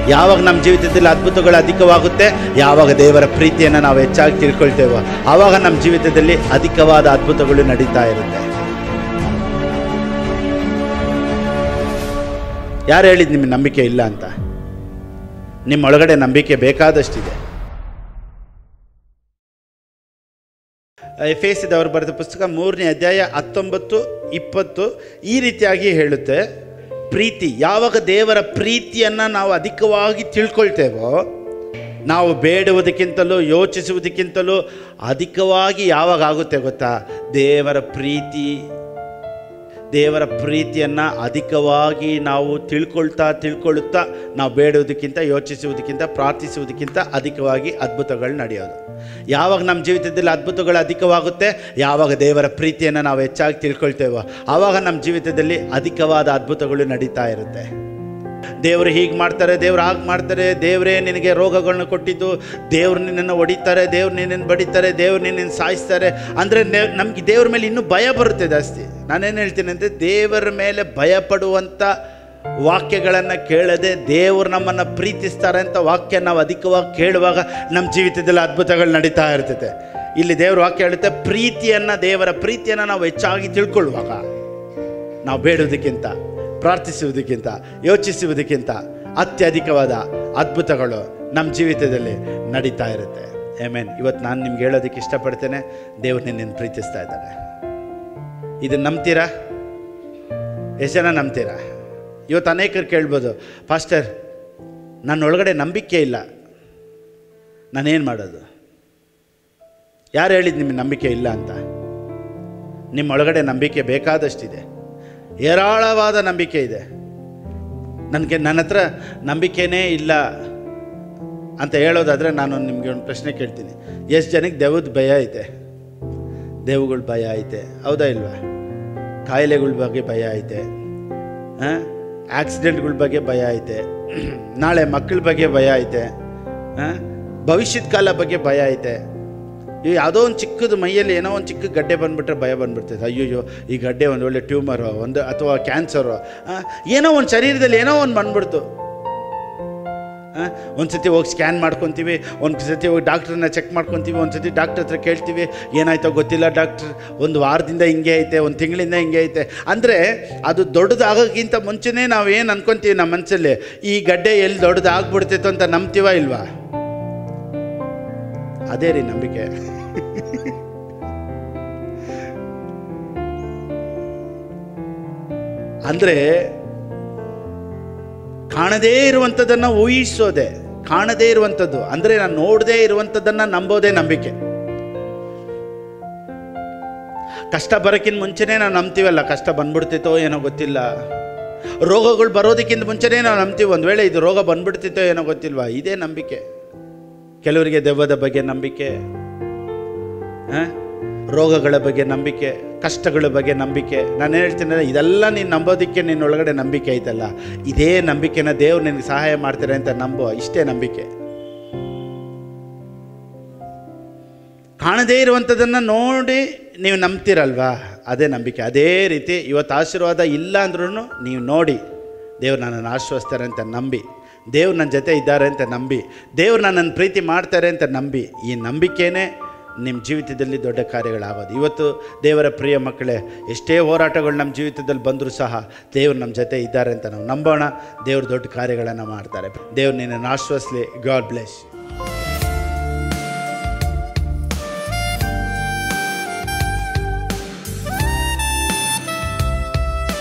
ಯಾವಾಗ ನಮ್ಮ ಜೀವಿತದಲ್ಲಿ ಅದ್ಭುತಗಳು ಅಧಿಕವಾಗುತ್ತೆ ಯಾವಾಗ ದೇವರ ಪ್ರೀತಿಯನ್ನು ನಾವು ಹೆಚ್ಚಾಗಿ ತಿಳ್ಕೊಳ್ತೇವೋ ಆವಾಗ ನಮ್ಮ ಜೀವಿತದಲ್ಲಿ ಅಧಿಕವಾದ ಅದ್ಭುತಗಳು ನಡೀತಾ ಇರುತ್ತೆ ಯಾರು ಹೇಳಿದ್ ನಿಮಗೆ ನಂಬಿಕೆ ಇಲ್ಲ ಅಂತ ನಿಮ್ಮೊಳಗಡೆ ನಂಬಿಕೆ ಬೇಕಾದಷ್ಟಿದೆ ಎಫೇಸಿದವರು ಬರೆದ ಪುಸ್ತಕ ಮೂರನೇ ಅಧ್ಯಾಯ ಹತ್ತೊಂಬತ್ತು ಇಪ್ಪತ್ತು ಈ ರೀತಿಯಾಗಿ ಹೇಳುತ್ತೆ ಪ್ರೀತಿ ಯಾವಾಗ ದೇವರ ಪ್ರೀತಿಯನ್ನು ನಾವು ಅಧಿಕವಾಗಿ ತಿಳ್ಕೊಳ್ತೇವೋ ನಾವು ಬೇಡುವುದಕ್ಕಿಂತಲೂ ಯೋಚಿಸುವುದಕ್ಕಿಂತಲೂ ಅಧಿಕವಾಗಿ ಯಾವಾಗ ಆಗುತ್ತೆ ಗೊತ್ತಾ ದೇವರ ಪ್ರೀತಿ ದೇವರ ಪ್ರೀತಿಯನ್ನು ಅಧಿಕವಾಗಿ ನಾವು ತಿಳ್ಕೊಳ್ತಾ ತಿಳ್ಕೊಳ್ತಾ ನಾವು ಬೇಡುವುದಕ್ಕಿಂತ ಯೋಚಿಸುವುದಕ್ಕಿಂತ ಪ್ರಾರ್ಥಿಸುವುದಕ್ಕಿಂತ ಅಧಿಕವಾಗಿ ಅದ್ಭುತಗಳು ನಡೆಯೋದು ಯಾವಾಗ ನಮ್ಮ ಜೀವಿತದಲ್ಲಿ ಅದ್ಭುತಗಳು ಅಧಿಕವಾಗುತ್ತೆ ಯಾವಾಗ ದೇವರ ಪ್ರೀತಿಯನ್ನು ನಾವು ಹೆಚ್ಚಾಗಿ ತಿಳ್ಕೊಳ್ತೇವೋ ಆವಾಗ ನಮ್ಮ ಜೀವಿತದಲ್ಲಿ ಅಧಿಕವಾದ ಅದ್ಭುತಗಳು ನಡೀತಾ ಇರುತ್ತೆ ದೇವರು ಹೀಗೆ ಮಾಡ್ತಾರೆ ದೇವ್ರು ಹಾಗೆ ಮಾಡ್ತಾರೆ ದೇವರೇ ನಿನಗೆ ರೋಗಗಳನ್ನ ಕೊಟ್ಟಿದ್ದು ದೇವ್ರು ನಿನ್ನನ್ನು ಹೊಡಿತಾರೆ ದೇವ್ರು ನಿನ್ನನ್ನು ಬಡಿತಾರೆ ದೇವ್ರು ನಿನ್ನನ್ನು ಸಾಯಿಸ್ತಾರೆ ಅಂದರೆ ನಮಗೆ ದೇವ್ರ ಮೇಲೆ ಇನ್ನೂ ಭಯ ಬರುತ್ತೆ ಜಾಸ್ತಿ ನಾನೇನು ಹೇಳ್ತೀನಿ ಅಂದರೆ ದೇವರ ಮೇಲೆ ಭಯಪಡುವಂಥ ವಾಕ್ಯಗಳನ್ನು ಕೇಳದೆ ದೇವರು ನಮ್ಮನ್ನು ಪ್ರೀತಿಸ್ತಾರೆ ಅಂತ ವಾಕ್ಯ ನಾವು ಅಧಿಕವಾಗಿ ಕೇಳುವಾಗ ನಮ್ಮ ಜೀವಿತದಲ್ಲಿ ಅದ್ಭುತಗಳು ನಡೀತಾ ಇರ್ತೈತೆ ಇಲ್ಲಿ ದೇವ್ರ ವಾಕ್ಯ ಹೇಳುತ್ತೆ ಪ್ರೀತಿಯನ್ನು ದೇವರ ಪ್ರೀತಿಯನ್ನು ನಾವು ಹೆಚ್ಚಾಗಿ ತಿಳ್ಕೊಳ್ಳುವಾಗ ನಾವು ಬೇಡೋದಕ್ಕಿಂತ ಪ್ರಾರ್ಥಿಸುವುದಕ್ಕಿಂತ ಯೋಚಿಸುವುದಕ್ಕಿಂತ ಅತ್ಯಧಿಕವಾದ ಅದ್ಭುತಗಳು ನಮ್ಮ ಜೀವಿತದಲ್ಲಿ ನಡೀತಾ ಇರುತ್ತೆ ಏಮೇನ್ ಇವತ್ತು ನಾನು ನಿಮ್ಗೆ ಹೇಳೋದಕ್ಕೆ ಇಷ್ಟಪಡ್ತೇನೆ ದೇವ್ರು ನಿನ್ನನ್ನು ಪ್ರೀತಿಸ್ತಾ ಇದ್ದಾರೆ ಇದನ್ನು ನಂಬ್ತೀರಾ ಎಷ್ಟು ಜನ ನಂಬ್ತೀರಾ ಇವತ್ತು ಅನೇಕರು ಕೇಳ್ಬೋದು ಪಾಸ್ಟರ್ ನನ್ನೊಳಗಡೆ ನಂಬಿಕೆ ಇಲ್ಲ ನಾನೇನು ಮಾಡೋದು ಯಾರು ಹೇಳಿದ್ದು ನಿಮಗೆ ನಂಬಿಕೆ ಇಲ್ಲ ಅಂತ ನಿಮ್ಮೊಳಗಡೆ ನಂಬಿಕೆ ಬೇಕಾದಷ್ಟಿದೆ ಹೇರಾಳವಾದ ನಂಬಿಕೆ ಇದೆ ನನಗೆ ನನ್ನ ಹತ್ರ ನಂಬಿಕೆನೇ ಇಲ್ಲ ಅಂತ ಹೇಳೋದಾದರೆ ನಾನು ನಿಮಗೆ ಒಂದು ಪ್ರಶ್ನೆ ಕೇಳ್ತೀನಿ ಎಷ್ಟು ಜನಕ್ಕೆ ದೆವ್ವದ ಭಯ ಐತೆ ದೇವುಗಳ ಭಯ ಐತೆ ಹೌದಾ ಇಲ್ವಾ ಕಾಯಿಲೆಗಳ ಬಗ್ಗೆ ಭಯ ಐತೆ ಆಕ್ಸಿಡೆಂಟ್ಗಳ ಬಗ್ಗೆ ಭಯ ಐತೆ ನಾಳೆ ಮಕ್ಕಳ ಬಗ್ಗೆ ಭಯ ಐತೆ ಭವಿಷ್ಯದ ಕಾಲ ಬಗ್ಗೆ ಭಯ ಐತೆ ಇವು ಯಾವುದೋ ಒಂದು ಚಿಕ್ಕದು ಮೈಯಲ್ಲಿ ಏನೋ ಒಂದು ಚಿಕ್ಕ ಗಡ್ಡೆ ಬಂದುಬಿಟ್ರೆ ಭಯ ಬಂದ್ಬಿಡ್ತೈತೆ ಅಯ್ಯೋಯ್ಯೋ ಈ ಗಡ್ಡೆ ಒಂದು ಒಳ್ಳೆ ಟ್ಯೂಮರು ಒಂದು ಅಥವಾ ಕ್ಯಾನ್ಸರು ಏನೋ ಒಂದು ಶರೀರದಲ್ಲಿ ಏನೋ ಒಂದು ಬಂದ್ಬಿಡ್ತು ಒಂದು ಸತಿ ಹೋಗಿ ಸ್ಕ್ಯಾನ್ ಮಾಡ್ಕೊತೀವಿ ಒಂದು ಸತಿ ಹೋಗಿ ಡಾಕ್ಟ್ರನ್ನ ಚೆಕ್ ಮಾಡ್ಕೊತೀವಿ ಒಂದು ಸತಿ ಡಾಕ್ಟ್ರ್ ಹತ್ರ ಕೇಳ್ತೀವಿ ಏನಾಯ್ತೋ ಗೊತ್ತಿಲ್ಲ ಡಾಕ್ಟ್ರ್ ಒಂದು ವಾರದಿಂದ ಹಿಂಗೆ ಐತೆ ಒಂದು ತಿಂಗಳಿಂದ ಹಿಂಗೆ ಐತೆ ಅಂದರೆ ಅದು ದೊಡ್ಡದಾಗೋಕ್ಕಿಂತ ಮುಂಚೆನೇ ನಾವು ಏನು ಅನ್ಕೊತೀವಿ ನಮ್ಮ ಮನಸ್ಸಲ್ಲಿ ಈ ಗಡ್ಡೆ ಎಲ್ಲಿ ದೊಡ್ಡದಾಗ್ಬಿಡ್ತೈತೋ ಅಂತ ನಂಬ್ತೀವ ಇಲ್ವಾ ಅದೇ ರೀ ನಂಬಿಕೆ ಅಂದರೆ ಕಾಣದೇ ಇರುವಂಥದ್ದನ್ನು ಊಹಿಸೋದೆ ಕಾಣದೇ ಇರುವಂಥದ್ದು ಅಂದರೆ ನಾನು ನೋಡದೇ ಇರುವಂಥದ್ದನ್ನು ನಂಬೋದೇ ನಂಬಿಕೆ ಕಷ್ಟ ಬರೋಕ್ಕಿಂತ ಮುಂಚೆನೇ ನಾವು ನಂಬ್ತೀವಲ್ಲ ಕಷ್ಟ ಬಂದ್ಬಿಡ್ತೈತೋ ಏನೋ ಗೊತ್ತಿಲ್ಲ ರೋಗಗಳು ಬರೋದಕ್ಕಿಂತ ಮುಂಚೆನೇ ನಾವು ನಂಬ್ತೀವಿ ಒಂದು ವೇಳೆ ಇದು ರೋಗ ಬಂದ್ಬಿಡ್ತಿತ್ತೋ ಏನೋ ಗೊತ್ತಿಲ್ವಾ ಇದೇ ನಂಬಿಕೆ ಕೆಲವರಿಗೆ ದೆವ್ವದ ಬಗ್ಗೆ ನಂಬಿಕೆ ರೋಗಗಳ ಬಗ್ಗೆ ನಂಬಿಕೆ ಕಷ್ಟಗಳ ಬಗ್ಗೆ ನಂಬಿಕೆ ನಾನು ಹೇಳ್ತೀನಿ ಇದೆಲ್ಲ ನೀನು ನಂಬೋದಕ್ಕೆ ನಿನ್ನೊಳಗಡೆ ನಂಬಿಕೆ ಐತಲ್ಲ ಇದೇ ನಂಬಿಕೆನ ದೇವ್ರು ನಿನಗೆ ಸಹಾಯ ಮಾಡ್ತಾರೆ ಅಂತ ನಂಬೋ ಇಷ್ಟೇ ನಂಬಿಕೆ ಕಾಣದೇ ಇರುವಂಥದ್ದನ್ನು ನೋಡಿ ನೀವು ನಂಬ್ತೀರಲ್ವಾ ಅದೇ ನಂಬಿಕೆ ಅದೇ ರೀತಿ ಇವತ್ತು ಆಶೀರ್ವಾದ ಇಲ್ಲ ಅಂದ್ರೂ ನೀವು ನೋಡಿ ದೇವ್ರು ನನ್ನನ್ನು ಆಶ್ವಸ್ತಾರೆ ಅಂತ ನಂಬಿ ದೇವ್ರು ನನ್ನ ಜೊತೆ ಇದ್ದಾರೆ ಅಂತ ನಂಬಿ ದೇವ್ರು ನನ್ನನ್ನು ಪ್ರೀತಿ ಮಾಡ್ತಾರೆ ಅಂತ ನಂಬಿ ಈ ನಂಬಿಕೆನೇ ನಿಮ್ಮ ಜೀವಿತದಲ್ಲಿ ದೊಡ್ಡ ಕಾರ್ಯಗಳಾಗೋದು ಇವತ್ತು ದೇವರ ಪ್ರಿಯ ಮಕ್ಕಳೇ ಎಷ್ಟೇ ಹೋರಾಟಗಳು ನಮ್ಮ ಜೀವಿತದಲ್ಲಿ ಬಂದರೂ ಸಹ ದೇವ್ರು ನಮ್ಮ ಜೊತೆ ಇದ್ದಾರೆ ಅಂತ ನಾವು ನಂಬೋಣ ದೇವ್ರು ದೊಡ್ಡ ಕಾರ್ಯಗಳನ್ನು ಮಾಡ್ತಾರೆ ದೇವ್ರು ನಿನ್ನನ್ನು ಆಶ್ವಸ್ಲಿ ಗಾಡ್ ಬ್ಲೆಸ್